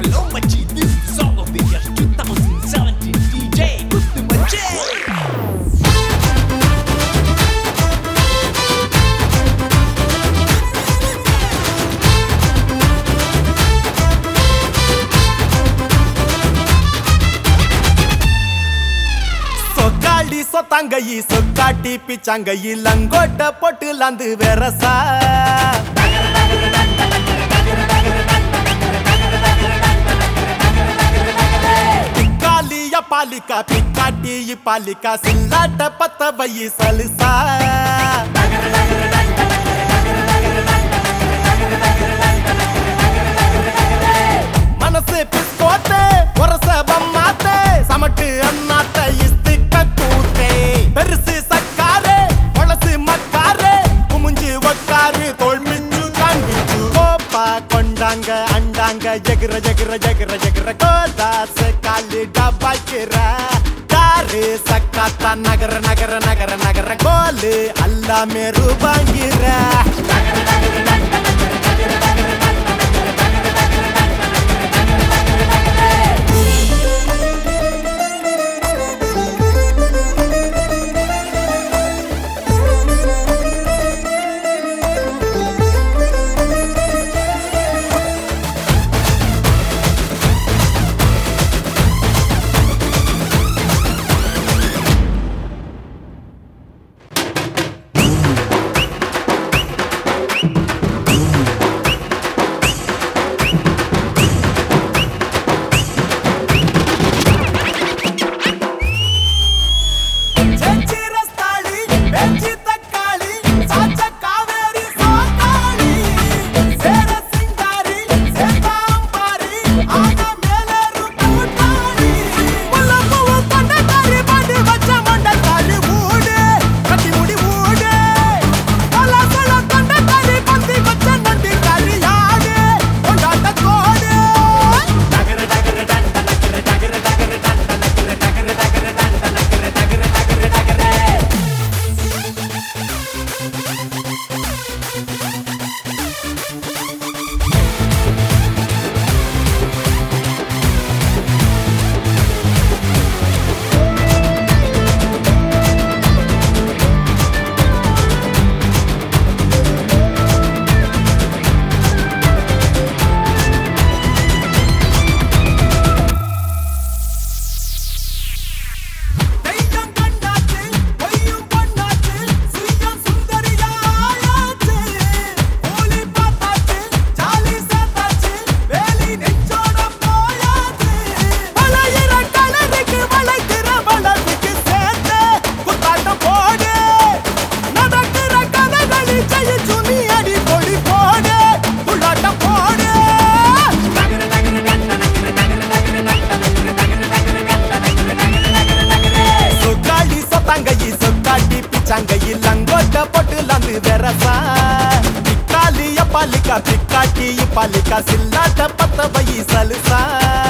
Hello, Machi, this is the song of the year 2017 DJ Kutu Machi. சொக்காடி சொத்தாங்கி சொக்காட்டி பிச்சாங்கி லங்கோட்ட போட்டு land வெரசா பிக்காலிய பாலிக்கா பிக்காட்டி பாலிக்கா சில்லாட்ட பத்த வை சலுசா மனசு பிஸ்கோட்டு ஒரச பம்மாத்து சமட்டு அண்ணாத்த இஸ்திக்க கூத்தே பெருசு சக்காரு பழசு மக்காரு குமுஞ்சு ஒக்காரு தோல் மிஞ்சு காண்பிச்சு கோப்பா கொண்டாங்க அண்டாங்க ஜெகிர ஜெகிர ஜெகிர ஜெகிர கோதாசு காலு டபாய்க்கிற தாரு சக்காத்தா நகர நகர நகர நகர கோலு எல்லாமே ரூபாங்கிற செஞ்சி ரஸ்தாளி வெஞ்சி தக்காளி சாச்ச காவேரி சோத்தாளி சேர சிங்காரி சேதாம்பாரி ஆக மேலேறு கூட்டாளி முல்ல பூவு பண்ணக்காரி பாடி வச்ச மண்டக்காரி ஊடு கட்டி முடி ஊடு பல பல கொண்டக்காரி பந்தி வச்ச நண்டிக்காரி யாடு கொண்டாட்ட கோடு டகர டகர டன் டகர டகர டகர டன் டகர டகர டகர டன் டகர டகர டகர டகர தெய்யம் கண்டாச்சு பொய்யும் பொண்ணாச்சு சுயம் சுந்தரியாயாச்சு கூலி பார்த்தாச்சு ஜாலி சேர்த்தாச்சு வேலி நெஞ்சோட போயாச்சு வளையிற கலருக்கு வளைக்கிற வளர்ச்சிக்கு சேர்த்து குத்தாட்டம் போடு நடக்கிற கதைகளி ஜெயிச்சு நீ அடி பொடி போடு துள்ளாட்டம் போடு நகர நகர நகர நகர நகர நகர சொக்காடி சொத்தாங்கி சொக்காட்டி பிச்சாங்கி லங்கோட்ட போட்டு லந்து வெரசா பிக்காலிய பாலிக்கா பிக்காட்டி பாலிக்கா சில்லாட்ட பத்த வை சலுசா